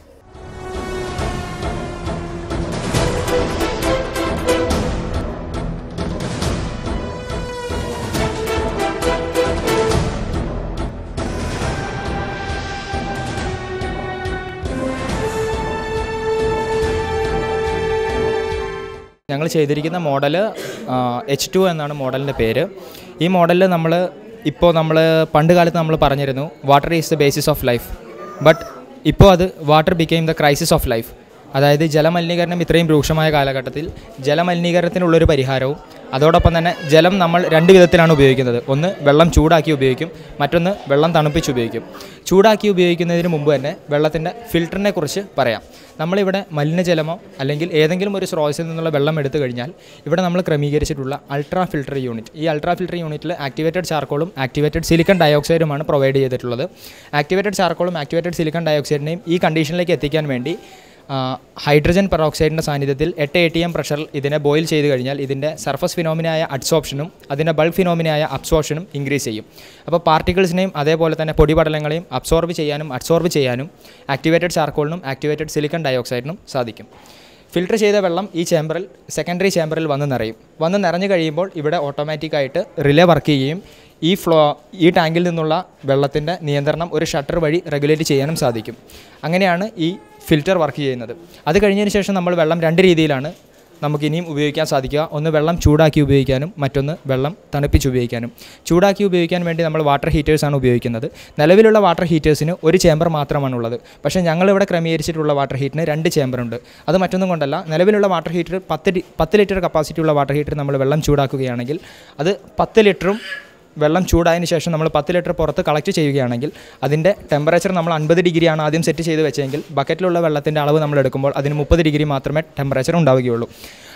ഞങ്ങൾ ചെയ്തിരിക്കുന്ന മോഡൽ എച്ച് ടു എന്നാണ് മോഡലിൻ്റെ പേര് ഈ മോഡലിൽ നമ്മൾ ഇപ്പോൾ നമ്മൾ പണ്ട് കാലത്ത് നമ്മൾ പറഞ്ഞിരുന്നു water is the basis of life but ഇപ്പോൾ അത് water became the crisis of life അതായത് ജലമലിനീകരണം ഇത്രയും രൂക്ഷമായ കാലഘട്ടത്തിൽ ജലമലിനീകരണത്തിനുള്ളൊരു പരിഹാരവും അതോടൊപ്പം തന്നെ ജലം നമ്മൾ രണ്ട് വിധത്തിലാണ് ഉപയോഗിക്കുന്നത് ഒന്ന് വെള്ളം ചൂടാക്കി ഉപയോഗിക്കും മറ്റൊന്ന് വെള്ളം തണുപ്പിച്ച് ഉപയോഗിക്കും ചൂടാക്കി ഉപയോഗിക്കുന്നതിന് മുമ്പ് തന്നെ വെള്ളത്തിൻ്റെ ഫിൽറ്ററിനെ കുറിച്ച് പറയാം നമ്മളിവിടെ മലിനജലമോ അല്ലെങ്കിൽ ഏതെങ്കിലും ഒരു സ്രോതസ്സിൽ നിന്നുള്ള വെള്ളം എടുത്തു കഴിഞ്ഞാൽ ഇവിടെ നമ്മൾ ക്രമീകരിച്ചിട്ടുള്ള അൾട്രാ ഫിൽട്ടർ യൂണിറ്റ് ഈ അൾട്രാ ഫിൽട്ടർ യൂണിറ്റിൽ ആക്ടിവേറ്റഡ് ചാർക്കോളും ആക്ടിവേറ്റഡ് സിലിക്കൺ ഡയോക്സൈഡുമാണ് പ്രൊവൈഡ് ചെയ്തിട്ടുള്ളത് ആക്ടിവേറ്റഡ് ചാർക്കോളും ആക്ടിവേറ്റഡ് സിലിക്കൺ ഡയോക്സൈഡിനെയും ഈ കണ്ടീഷനിലേക്ക് എത്തിക്കാൻ വേണ്ടി ആ, ഹൈഡ്രജൻ പെറോക്സൈഡിൻ്റെ സാന്നിധ്യത്തിൽ എട്ട് എ ടി എം പ്രഷറിൽ ഇതിനെ ബോയിൽ ചെയ്ത് കഴിഞ്ഞാൽ ഇതിൻ്റെ സർഫസ് ഫിനോമിനായ അഡ്സോപ്ഷനും അതിൻ്റെ ബൾബ് ഫിനോമിനായ അബ്സോർപ്ഷനും ഇൻക്രീസ് ചെയ്യും അപ്പോൾ പാർട്ടിക്കിൾസിനെയും അതേപോലെ തന്നെ പൊടിപടലങ്ങളെയും അബ്സോർബ് ചെയ്യാനും അഡ്സോർബ് ചെയ്യാനും ആക്ടിവേറ്റഡ് ചാർക്കോളിനും ആക്ടിവേറ്റഡ് സിലിക്കൺ ഡയോക്സൈഡിനും സാധിക്കും ഫിൽട്ടർ ചെയ്ത വെള്ളം ഈ ചേമ്പറിൽ സെക്കൻഡറി ചേമ്പറിൽ വന്ന് നിറയും വന്ന് നിറഞ്ഞു കഴിയുമ്പോൾ ഇവിടെ ഓട്ടോമാറ്റിക്കായിട്ട് റിലേ വർക്ക് ചെയ്യുകയും ഈ ഫ്ലോ ഈ ടാങ്കിൽ നിന്നുള്ള വെള്ളത്തിൻ്റെ നിയന്ത്രണം ഒരു ഷട്ടർ വഴി റെഗുലേറ്റ് ചെയ്യാനും സാധിക്കും അങ്ങനെയാണ് ഈ ഫിൽറ്റർ വർക്ക് ചെയ്യുന്നത് അത് കഴിഞ്ഞതിന് ശേഷം നമ്മൾ വെള്ളം രണ്ട് രീതിയിലാണ് നമുക്ക് ഇനിയും ഉപയോഗിക്കാൻ സാധിക്കുക ഒന്ന് വെള്ളം ചൂടാക്കി ഉപയോഗിക്കാനും മറ്റൊന്ന് വെള്ളം തണുപ്പിച്ച് ഉപയോഗിക്കാനും ചൂടാക്കി ഉപയോഗിക്കാൻ വേണ്ടി നമ്മൾ വാട്ടർ ഹീറ്റേഴ്സാണ് ഉപയോഗിക്കുന്നത് നിലവിലുള്ള വാട്ടർ ഹീറ്റേഴ്സിന് ഒരു ചേമ്പർ മാത്രമാണുള്ളത് പക്ഷേ ഞങ്ങളിവിടെ ക്രമീകരിച്ചിട്ടുള്ള വാട്ടർ ഹീറ്ററിന് രണ്ട് ചേമ്പറുണ്ട് അത് മറ്റൊന്നും കൊണ്ടല്ല നിലവിലുള്ള വാട്ടർ ഹീറ്റർ പത്ത് ഡി- പത്ത് ലിറ്റർ കപ്പാസിറ്റി ഉള്ള വാട്ടർ ഹീറ്റർ നമ്മൾ വെള്ളം ചൂടാക്കുകയാണെങ്കിൽ അത് പത്ത് ലിറ്ററും വെള്ളം ചൂടായതിന് ശേഷം നമ്മൾ പത്ത് ലിറ്റർ പുറത്ത് കളക്ട് ചെയ്യുകയാണെങ്കിൽ അതിൻ്റെ ടെമ്പറേച്ചർ നമ്മൾ അൻപത് ഡിഗ്രിയാണ് ആദ്യം സെറ്റ് ചെയ്ത് വെച്ചെങ്കിൽ ബക്കറ്റിലുള്ള വെള്ളത്തിൻ്റെ അളവ് നമ്മൾ എടുക്കുമ്പോൾ അതിന് മുപ്പത് ഡിഗ്രി മാത്രമേ ടെമ്പറേച്ചർ ഉണ്ടാവുകയുള്ളൂ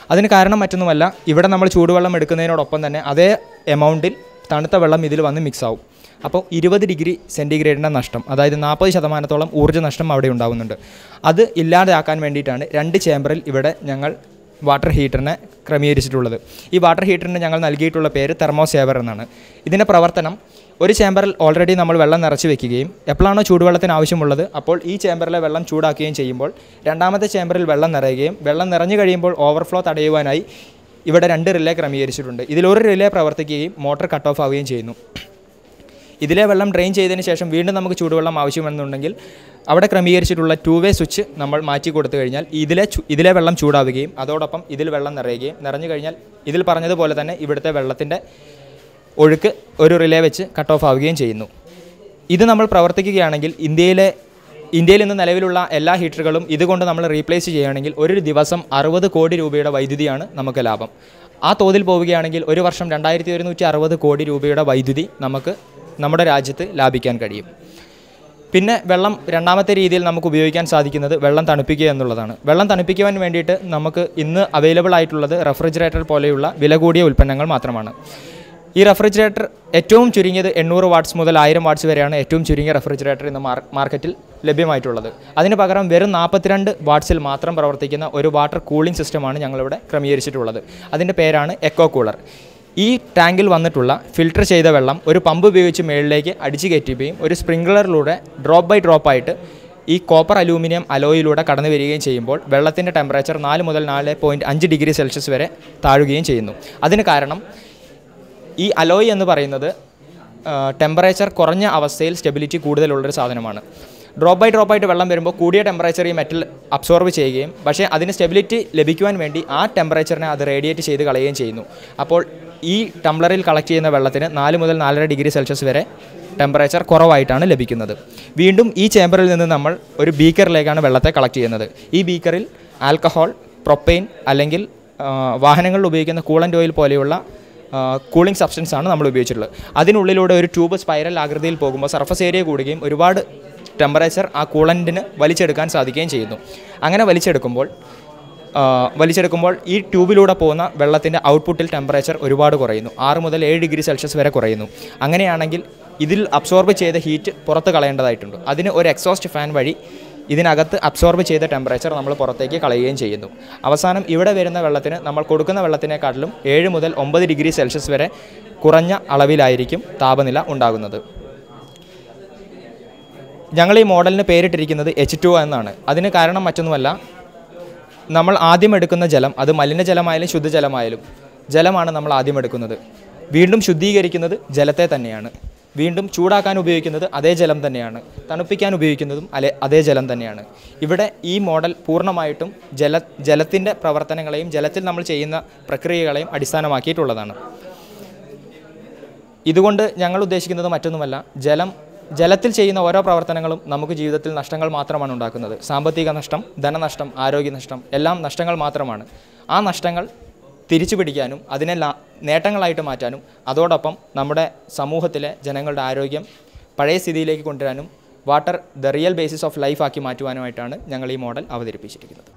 അതിന് കാരണം മറ്റൊന്നുമല്ല ഇവിടെ നമ്മൾ ചൂടുവെള്ളം എടുക്കുന്നതിനോടൊപ്പം തന്നെ അതേ എമൗണ്ടിൽ തണുത്ത വെള്ളം ഇതിൽ വന്ന് മിക്സ് ആവും അപ്പോൾ ഇരുപത് ഡിഗ്രി സെൻറ്റിഗ്രേഡിൻ്റെ നഷ്ടം അതായത് നാൽപ്പത് ശതമാനത്തോളം ഊർജ്ജ നഷ്ടം അവിടെ ഉണ്ടാകുന്നുണ്ട് അത് ഇല്ലാതാക്കാൻ വേണ്ടിയിട്ടാണ് രണ്ട് ചേമ്പറിൽ ഇവിടെ ഞങ്ങൾ വാട്ടർ ഹീറ്ററിനെ ക്രമീകരിച്ചിട്ടുള്ളത് ഈ വാട്ടർ ഹീറ്ററിന് ഞങ്ങൾ നൽകിയിട്ടുള്ള പേര് തെർമോസേവർ എന്നാണ് ഇതിൻ്റെ പ്രവർത്തനം ഒരു ചേമ്പറിൽ ഓൾറെഡി നമ്മൾ വെള്ളം നിറച്ച് വെക്കുകയും എപ്പോഴാണോ ചൂടുവെള്ളത്തിന് ആവശ്യമുള്ളത് അപ്പോൾ ഈ ചേമ്പറിലെ വെള്ളം ചൂടാക്കുകയും ചെയ്യുമ്പോൾ രണ്ടാമത്തെ ചേമ്പറിൽ വെള്ളം നിറയുകയും വെള്ളം നിറഞ്ഞു കഴിയുമ്പോൾ ഓവർഫ്ലോ തടയുവാനായി ഇവിടെ രണ്ട് റിലേ ക്രമീകരിച്ചിട്ടുണ്ട് ഇതിലൊരു റിലേ പ്രവർത്തിക്കുകയും മോട്ടോർ കട്ട് ഓഫ് ആവുകയും ചെയ്യുന്നു ഇതിലെ വെള്ളം ഡ്രെയിൻ ചെയ്തതിന് ശേഷം വീണ്ടും നമുക്ക് ചൂടുവെള്ളം ആവശ്യമെന്നുണ്ടെങ്കിൽ അവിടെ ക്രമീകരിച്ചിട്ടുള്ള ടു വേ സ്വിച്ച് നമ്മൾ മാറ്റി കൊടുത്തു കഴിഞ്ഞാൽ ഇതിലെ ചു- ഇതിലെ വെള്ളം ചൂടാവുകയും അതോടൊപ്പം ഇതിൽ വെള്ളം നിറയുകയും നിറഞ്ഞു കഴിഞ്ഞാൽ ഇതിൽ പറഞ്ഞതുപോലെ തന്നെ ഇവിടുത്തെ വെള്ളത്തിൻ്റെ ഒഴുക്ക് ഒരു റിലേ വെച്ച് കട്ട് ഓഫ് ആവുകയും ചെയ്യുന്നു ഇത് നമ്മൾ പ്രവർത്തിക്കുകയാണെങ്കിൽ ഇന്ത്യയിലെ ഇന്ത്യയിൽ ഇന്ന് നിലവിലുള്ള എല്ലാ ഹീറ്ററുകളും ഇതുകൊണ്ട് നമ്മൾ റീപ്ലേസ് ചെയ്യുകയാണെങ്കിൽ ഒരു ദിവസം അറുപത് കോടി രൂപയുടെ വൈദ്യുതിയാണ് നമുക്ക് ലാഭം ആ തോതിൽ പോവുകയാണെങ്കിൽ ഒരു വർഷം രണ്ടായിരത്തി ഒരുന്നൂറ്റി അറുപത് കോടി രൂപയുടെ വൈദ്യുതി നമുക്ക് നമ്മുടെ രാജ്യത്ത് ലാഭിക്കാൻ കഴിയും പിന്നെ വെള്ളം രണ്ടാമത്തെ രീതിയിൽ നമുക്ക് ഉപയോഗിക്കാൻ സാധിക്കുന്നത് വെള്ളം തണുപ്പിക്കുക എന്നുള്ളതാണ് വെള്ളം തണുപ്പിക്കുവാൻ വേണ്ടിയിട്ട് നമുക്ക് ഇന്ന് അവൈലബിൾ ആയിട്ടുള്ളത് റെഫ്രിജറേറ്റർ പോലെയുള്ള വില കൂടിയ ഉൽപ്പന്നങ്ങൾ മാത്രമാണ് ഈ റെഫ്രിജറേറ്റർ ഏറ്റവും ചുരുങ്ങിയത് എണ്ണൂറ് വാട്ട്സ് മുതൽ ആയിരം വാട്ട്സ് വരെയാണ് ഏറ്റവും ചുരുങ്ങിയ റെഫ്രിജറേറ്റർ ഇന്ന് മാർ മാർക്കറ്റിൽ ലഭ്യമായിട്ടുള്ളത് അതിന് പകരം വെറും നാൽപ്പത്തിരണ്ട് വാട്ട്സിൽ മാത്രം പ്രവർത്തിക്കുന്ന ഒരു വാട്ടർ കൂളിംഗ് സിസ്റ്റമാണ് ഞങ്ങളിവിടെ ക്രമീകരിച്ചിട്ടുള്ളത് അതിൻ്റെ പേരാണ് എക്കോ കൂളർ ഈ ടാങ്കിൽ വന്നിട്ടുള്ള ഫിൽട്ടർ ചെയ്ത വെള്ളം ഒരു പമ്പ് ഉപയോഗിച്ച് മേളിലേക്ക് അടിച്ചു കയറ്റുകയും ഒരു സ്പ്രിംഗ്ലറിലൂടെ ഡ്രോപ്പ് ബൈ ഡ്രോപ്പ് ആയിട്ട് ഈ കോപ്പർ അലൂമിനിയം അലോയിലൂടെ കടന്നു വരികയും ചെയ്യുമ്പോൾ വെള്ളത്തിൻ്റെ ടെമ്പറേച്ചർ നാല് മുതൽ നാല് പോയിൻറ്റ് അഞ്ച് ഡിഗ്രി സെൽഷ്യസ് വരെ താഴുകയും ചെയ്യുന്നു അതിന് കാരണം ഈ അലോയ് എന്ന് പറയുന്നത് ടെമ്പറേച്ചർ കുറഞ്ഞ അവസ്ഥയിൽ സ്റ്റെബിലിറ്റി കൂടുതലുള്ളൊരു സാധനമാണ് ഡ്രോപ്പ് ബൈ ഡ്രോപ്പ് ആയിട്ട് വെള്ളം വരുമ്പോൾ കൂടിയ ടെമ്പറേച്ചർ ഈ മെറ്റൽ അബ്സോർബ് ചെയ്യുകയും പക്ഷേ അതിന് സ്റ്റെബിലിറ്റി ലഭിക്കുവാൻ വേണ്ടി ആ ടെമ്പറേച്ചറിനെ അത് റേഡിയേറ്റ് ചെയ്ത് കളയുകയും ചെയ്യുന്നു അപ്പോൾ ഈ ടംബ്ലറിൽ കളക്ട് ചെയ്യുന്ന വെള്ളത്തിന് നാല് മുതൽ നാലര ഡിഗ്രി സെൽഷ്യസ് വരെ ടെമ്പറേച്ചർ കുറവായിട്ടാണ് ലഭിക്കുന്നത് വീണ്ടും ഈ ചേമ്പറിൽ നിന്ന് നമ്മൾ ഒരു ബീക്കറിലേക്കാണ് വെള്ളത്തെ കളക്ട് ചെയ്യുന്നത് ഈ ബീക്കറിൽ ആൽക്കഹോൾ പ്രൊപ്പെയിൻ അല്ലെങ്കിൽ ആ, വാഹനങ്ങളിൽ ഉപയോഗിക്കുന്ന കൂളൻ്റ് ഓയിൽ പോലെയുള്ള കൂളിംഗ് സബ്സ്റ്റൻസ് ആണ് നമ്മൾ ഉപയോഗിച്ചിട്ടുള്ളത് അതിനുള്ളിലൂടെ ഒരു ട്യൂബ് സ്പൈറൽ ആകൃതിയിൽ പോകുമ്പോൾ സർഫസ് ഏരിയ കൂടുകയും ഒരുപാട് ടെമ്പറേച്ചർ ആ കൂളൻറ്റിന് വലിച്ചെടുക്കാൻ സാധിക്കുകയും ചെയ്യുന്നു അങ്ങനെ വലിച്ചെടുക്കുമ്പോൾ ആ, വലിച്ചെടുക്കുമ്പോൾ ഈ ട്യൂബിലൂടെ പോകുന്ന വെള്ളത്തിൻ്റെ ഔട്ട്പുട്ടിൽ ടെമ്പറേച്ചർ ഒരുപാട് കുറയുന്നു ആറ് മുതൽ ഏഴ് ഡിഗ്രി സെൽഷ്യസ് വരെ കുറയുന്നു അങ്ങനെയാണെങ്കിൽ ഇതിൽ അബ്സോർബ് ചെയ്ത ഹീറ്റ് പുറത്ത് കളയേണ്ടതായിട്ടുണ്ട് അതിന് ഒരു എക്സോസ്റ്റ് ഫാൻ വഴി ഇതിനകത്ത് അബ്സോർബ് ചെയ്ത ടെമ്പറേച്ചർ നമ്മൾ പുറത്തേക്ക് കളയുകയും ചെയ്യുന്നു അവസാനം ഇവിടെ വരുന്ന വെള്ളത്തിന് നമ്മൾ കൊടുക്കുന്ന വെള്ളത്തിനേക്കാട്ടിലും ഏഴ് മുതൽ ഒമ്പത് ഡിഗ്രി സെൽഷ്യസ് വരെ കുറഞ്ഞ അളവിലായിരിക്കും താപനില ഉണ്ടാകുന്നത് ഞങ്ങൾ ഈ മോഡലിന് പേരിട്ടിരിക്കുന്നത് എച്ച് ടു എന്നാണ് അതിന് കാരണം മറ്റൊന്നുമല്ല നമ്മൾ ആദ്യം എടുക്കുന്ന ജലം അത് മലിനജലമായാലും ശുദ്ധജലമായാലും ജലമാണ് നമ്മൾ ആദ്യം എടുക്കുന്നത് വീണ്ടും ശുദ്ധീകരിക്കുന്നത് ജലത്തെ തന്നെയാണ് വീണ്ടും ചൂടാക്കാൻ ഉപയോഗിക്കുന്നത് അതേ ജലം തന്നെയാണ് തണുപ്പിക്കാൻ ഉപയോഗിക്കുന്നതും അലെ അതേ ജലം തന്നെയാണ് ഇവിടെ ഈ മോഡൽ പൂർണ്ണമായിട്ടും ജല ജലത്തിൻ്റെ പ്രവർത്തനങ്ങളെയും ജലത്തിൽ നമ്മൾ ചെയ്യുന്ന പ്രക്രിയകളെയും അടിസ്ഥാനമാക്കിയിട്ടുള്ളതാണ് ഇതുകൊണ്ട് ഞങ്ങൾ ഉദ്ദേശിക്കുന്നത് മറ്റൊന്നുമല്ല ജലം ജലത്തിൽ ചെയ്യുന്ന ഓരോ പ്രവർത്തനങ്ങളും നമുക്ക് ജീവിതത്തിൽ നഷ്ടങ്ങൾ മാത്രമാണ് ഉണ്ടാക്കുന്നത് സാമ്പത്തിക നഷ്ടം ധനനഷ്ടം ആരോഗ്യനഷ്ടം എല്ലാം നഷ്ടങ്ങൾ മാത്രമാണ് ആ നഷ്ടങ്ങൾ തിരിച്ചു പിടിക്കാനും അതിനെ ലാ- നേട്ടങ്ങളായിട്ട് മാറ്റാനും അതോടൊപ്പം നമ്മുടെ സമൂഹത്തിലെ ജനങ്ങളുടെ ആരോഗ്യം പഴയ സ്ഥിതിയിലേക്ക് കൊണ്ടുവരാനും water the real basis of life ആക്കി മാറ്റുവാനുമായിട്ടാണ് ഞങ്ങൾ ഈ മോഡൽ അവതരിപ്പിച്ചിരിക്കുന്നത്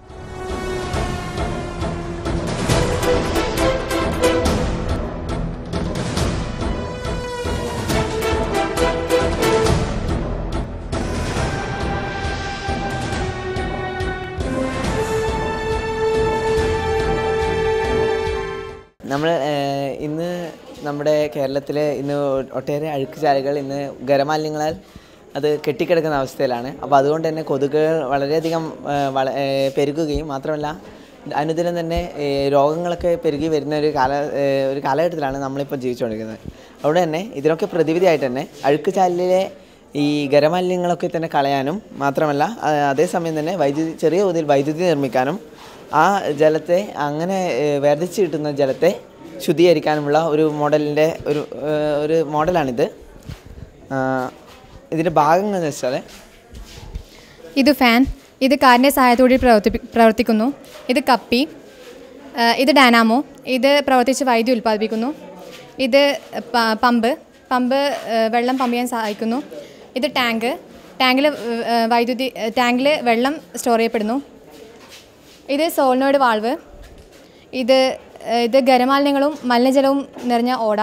നമ്മൾ ഇന്ന് നമ്മുടെ കേരളത്തിൽ ഇന്ന് ഒട്ടേറെ അഴുക്കുചാലുകൾ ഇന്ന് ഖരമാലിന്യങ്ങളാൽ അത് കെട്ടിക്കിടക്കുന്ന അവസ്ഥയിലാണ് അപ്പോൾ അതുകൊണ്ട് തന്നെ കൊതുകുകൾ വളരെയധികം ആ, വള ഏ, പെരുകുകയും മാത്രമല്ല അനുദിനം തന്നെ ഏ, രോഗങ്ങളൊക്കെ പെരുകി വരുന്ന ഒരു കാല ഏ, ഒരു കാലഘട്ടത്തിലാണ് നമ്മളിപ്പോൾ ജീവിച്ചുകൊണ്ടിരിക്കുന്നത് അതുകൊണ്ട് തന്നെ ഇതിനൊക്കെ പ്രതിവിധിയായിട്ട് തന്നെ അഴുക്കുചാലിലെ ഈ ഖരമാലിന്യങ്ങളൊക്കെ തന്നെ കളയാനും മാത്രമല്ല ആ, അതേസമയം തന്നെ വൈദ്യുതി ചെറിയ തോതിൽ വൈദ്യുതി നിർമ്മിക്കാനും ആ ജലത്തെ അങ്ങനെ ഏഹ്, വേർതിരിച്ച് കിട്ടുന്ന ജലത്തെ ശുദ്ധീകരിക്കാനുമുള്ള ഒരു മോഡലിൻ്റെ ഒരു ഏഹ്, ഒരു മോഡലാണിത് ആഹ്, ഇതിൻ്റെ ഭാഗങ്ങൾ എന്ന് വെച്ചാൽ ഇത് ഫാൻ ഇത് കാറിൻ്റെ സഹായത്തോടെ പ്രവർത്തി പ്രവർത്തിക്കുന്നു ഇത് കപ്പി ആ, ഇത് ഡാനാമോ ഇത് പ്രവർത്തിച്ച് വൈദ്യുതി ഉൽപ്പാദിപ്പിക്കുന്നു ഇത് പ- പമ്പ് പമ്പ് ആ, വെള്ളം പമ്പ് ചെയ്യാൻ സഹായിക്കുന്നു ഇത് ടാങ്ക് ടാങ്കിൽ വൈദ്യുതി ടാങ്കിൽ വെള്ളം സ്റ്റോർ ചെയ്യപ്പെടുന്നു ഇത് സോളിനോയിഡ് വാൾവ് ഇത് ഏഹ്, ഇത് ഖരമാലിന്യങ്ങളും മലിനജലവും നിറഞ്ഞ ഓട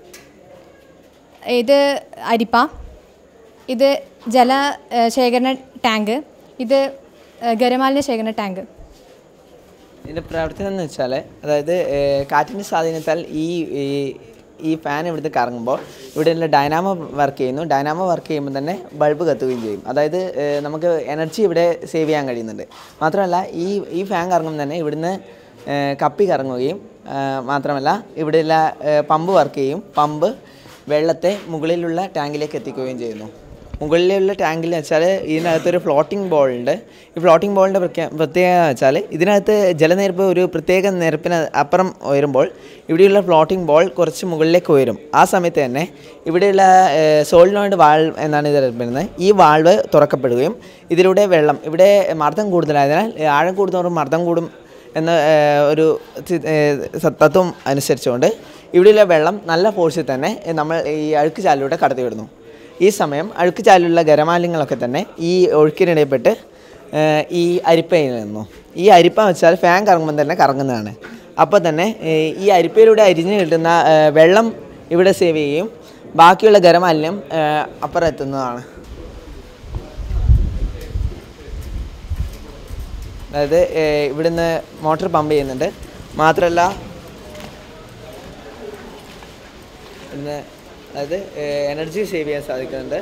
ഇത് അരിപ്പ ഇത് ജല ഏഹ്, ശേഖരണ ടാങ്ക് ഇത് ഏഹ്, ഖരമാലിന്യ ശേഖരണ ടാങ്ക് ഇതിൻ്റെ പ്രവർത്തനം എന്ന് വെച്ചാൽ അതായത് ഏഹ്, കാറ്റിൻ്റെ സ്വാധീനത്താൽ ഈ ഈ- ഈ ഫാൻ ഇവിടുത്തെ കറങ്ങുമ്പോൾ ഇവിടെയുള്ള ഡൈനാമോ വർക്ക് ചെയ്യുന്നു ഡൈനാമോ വർക്ക് ചെയ്യുമ്പോൾ തന്നെ ബൾബ് കത്തുകയും ചെയ്യും അതായത് ഏഹ്, നമുക്ക് എനർജി ഇവിടെ സേവ് ചെയ്യാൻ കഴിയുന്നുണ്ട് മാത്രമല്ല ഈ ഈ ഫാൻ കറങ്ങുമ്പോൾ തന്നെ ഇവിടുന്ന് ഏഹ്, കപ്പി കറങ്ങുകയും ഏഹ്, മാത്രമല്ല ഇവിടെയുള്ള ഏഹ്, പമ്പ് വർക്ക് ചെയ്യും പമ്പ് വെള്ളത്തെ മുകളിലുള്ള ടാങ്കിലേക്ക് എത്തിക്കുകയും ചെയ്യുന്നു മുകളിലുള്ള ടാങ്കിൽ എന്ന് വെച്ചാൽ ഇതിനകത്തൊരു ഫ്ലോട്ടിംഗ് ബോൾ ഉണ്ട് ഈ ഫ്ലോട്ടിംഗ് ബോളിൻ്റെ പ്രത്യേകത എന്ന് വെച്ചാൽ ഇതിനകത്ത് ജലനിരപ്പ് ഒരു പ്രത്യേക നിരപ്പിന് അപ്പുറം ഉയരുമ്പോൾ ഇവിടെയുള്ള ഫ്ലോട്ടിംഗ് ബോൾ കുറച്ച് മുകളിലേക്ക് ഉയരും ആ സമയത്ത് തന്നെ ഇവിടെയുള്ള സോളിനോയിഡ് വാൾവ് എന്നാണ് ഇത് അറിയപ്പെടുന്നത് ഈ വാൾവ് തുറക്കപ്പെടുകയും ഇതിലൂടെ വെള്ളം ഇവിടെ മർദ്ദം കൂടുതലായതിനാൽ ഏ, ആഴം കൂടുന്നതോറും മർദ്ദം കൂടും എന്ന ഏ, ഒരു സി- ഏ, സ- തത്വം അനുസരിച്ചുകൊണ്ട് ഇവിടെയുള്ള വെള്ളം നല്ല ഫോഴ്സിൽ തന്നെ ഏ, നമ്മൾ ഈ അഴുക്ക് ചാലിലൂടെ കടത്തിവിടുന്നു ഈ സമയം അഴുക്ക് ചാലിലുള്ള ഖരമാലിന്യങ്ങളൊക്കെ തന്നെ ഈ ഒഴുക്കിനിടയിൽപ്പെട്ട് ഏഹ്, ഈ അരിപ്പയിൽ നിന്നു ഈ അരിപ്പ വെച്ചാൽ ഫാൻ കറങ്ങുമ്പോൾ തന്നെ കറങ്ങുന്നതാണ് അപ്പോൾ തന്നെ ഏഹ്, ഈ അരിപ്പയിലൂടെ അരിഞ്ഞ് കിട്ടുന്ന ഏഹ്, വെള്ളം ഇവിടെ സേവ് ചെയ്യുകയും ബാക്കിയുള്ള ഖരമാലിന്യം ഏഹ്, അപ്പുറം എത്തുന്നതാണ് അതായത് ഏഹ്, ഇവിടുന്ന് മോട്ടോർ പമ്പ് ചെയ്യുന്നുണ്ട് മാത്രമല്ല പിന്നെ അതായത് എനർജി സേവ് ചെയ്യാൻ സാധിക്കുന്നുണ്ട്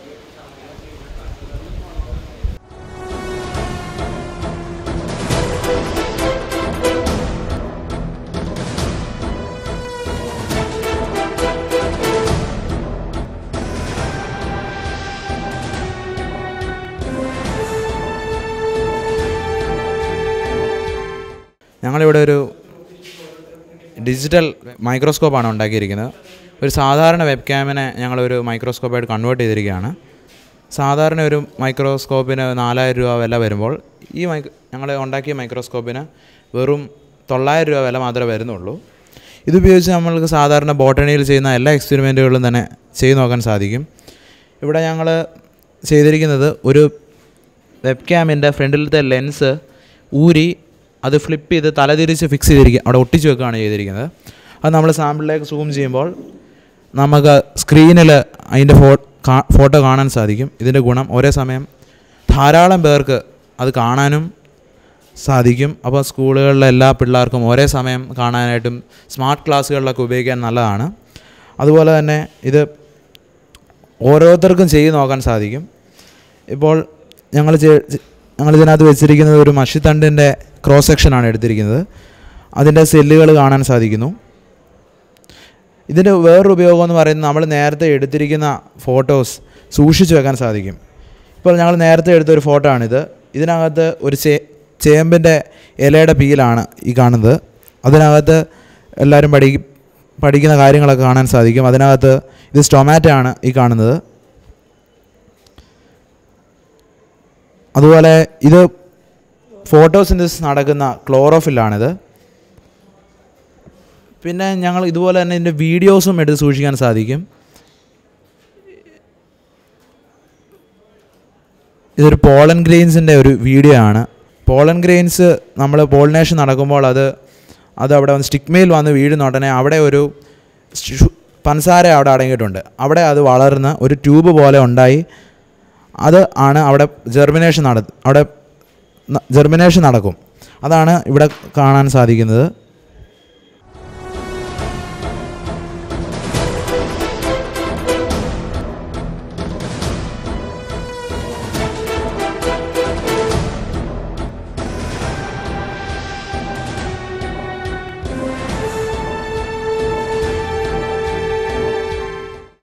ഞങ്ങളിവിടെ ഒരു ഡിജിറ്റൽ മൈക്രോസ്കോപ്പാണ് ഉണ്ടാക്കിയിരിക്കുന്നത് ഒരു സാധാരണ വെബ് ക്യാമിനെ ഞങ്ങളൊരു മൈക്രോസ്കോപ്പായിട്ട് കൺവേർട്ട് ചെയ്തിരിക്കുകയാണ് സാധാരണ ഒരു മൈക്രോസ്കോപ്പിന് നാലായിരം രൂപ വില വരുമ്പോൾ ഈ മൈ ഞങ്ങൾ ഉണ്ടാക്കിയ മൈക്രോസ്കോപ്പിന് വെറും തൊള്ളായിരം രൂപ വില മാത്രമേ വരുന്നുള്ളൂ ഇതുപയോഗിച്ച് നമ്മൾക്ക് സാധാരണ ബോട്ടണിയിൽ ചെയ്യുന്ന എല്ലാ എക്സ്പെരിമെൻറ്റുകളും തന്നെ ചെയ്തു നോക്കാൻ സാധിക്കും ഇവിടെ ഞങ്ങൾ ചെയ്തിരിക്കുന്നത് ഒരു വെബ് ക്യാമിൻ്റെ ഫ്രണ്ടിലത്തെ ലെൻസ് ഊരി അത് ഫ്ലിപ്പ് ചെയ്ത് തലതിരിച്ച് ഫിക്സ് ചെയ്തിരിക്കുക അവിടെ ഒട്ടിച്ച് വെക്കുകയാണ് ചെയ്തിരിക്കുന്നത് അത് നമ്മൾ സാമ്പിളിലേക്ക് സൂം ചെയ്യുമ്പോൾ നമുക്ക് സ്ക്രീനിൽ അതിൻ്റെ ഫോ കാ- ഫോട്ടോ കാണാൻ സാധിക്കും ഇതിൻ്റെ ഗുണം ഒരേ സമയം ധാരാളം പേർക്ക് അത് കാണാനും സാധിക്കും അപ്പോൾ സ്കൂളുകളിലെ എല്ലാ പിള്ളേർക്കും ഒരേ സമയം കാണാനായിട്ടും സ്മാർട്ട് ക്ലാസ്സുകളിലൊക്കെ ഉപയോഗിക്കാൻ നല്ലതാണ് അതുപോലെ തന്നെ ഇത് ഓരോരുത്തർക്കും ചെയ്ത് നോക്കാൻ സാധിക്കും ഇപ്പോൾ ഞങ്ങൾ ഞങ്ങൾ ഇതിനകത്ത് വെച്ചിരിക്കുന്നത് ഒരു മഷിത്തണ്ടിൻ്റെ ക്രോസ് സെക്ഷനാണ് എടുത്തിരിക്കുന്നത് അതിൻ്റെ സെല്ലുകൾ കാണാൻ സാധിക്കുന്നു ഇതിൻ്റെ വേറൊരു ഉപയോഗം എന്ന് പറയുന്നത് നമ്മൾ നേരത്തെ എടുത്തിരിക്കുന്ന ഫോട്ടോസ് സൂക്ഷിച്ചു വെക്കാൻ സാധിക്കും ഇപ്പോൾ ഞങ്ങൾ നേരത്തെ എടുത്ത ഒരു ഫോട്ടോ ആണിത് ഇതിനകത്ത് ഒരു ചേ ചേമ്പിൻ്റെ ഇലയുടെ പീലാണ് ഈ കാണുന്നത് അതിനകത്ത് എല്ലാവരും പഠി പഠിക്കുന്ന കാര്യങ്ങളൊക്കെ കാണാൻ സാധിക്കും അതിനകത്ത് ഇത് സ്റ്റൊമാറ്റോ ആണ് ഈ കാണുന്നത് അതുപോലെ ഇത് ഫോട്ടോസിന്തസിസ് നടക്കുന്ന ക്ലോറോഫില്ലാണിത് പിന്നെ ഞങ്ങൾ ഇതുപോലെ തന്നെ ഇതിൻ്റെ വീഡിയോസും എടുത്ത് സൂക്ഷിക്കാൻ സാധിക്കും ഇതൊരു പോളൻ ഗ്രെയിൻസിൻ്റെ ഒരു വീഡിയോ ആണ് പോളൻ ഗ്രെയിൻസ് നമ്മൾ പോളിനേഷൻ നടക്കുമ്പോൾ അത് അത് അവിടെ വന്ന് സ്റ്റിക്മയിൽ വന്ന് വീഴുന്ന ഉടനെ അവിടെ ഒരു ഷു- പഞ്ചസാര അവിടെ അടങ്ങിയിട്ടുണ്ട് അവിടെ അത് വളർന്ന് ഒരു ട്യൂബ് പോലെ ഉണ്ടായി അത് ആണ് അവിടെ ജെർമിനേഷൻ നട അവിടെ ജെർമിനേഷൻ നടക്കും അതാണ് ഇവിടെ കാണാൻ സാധിക്കുന്നത്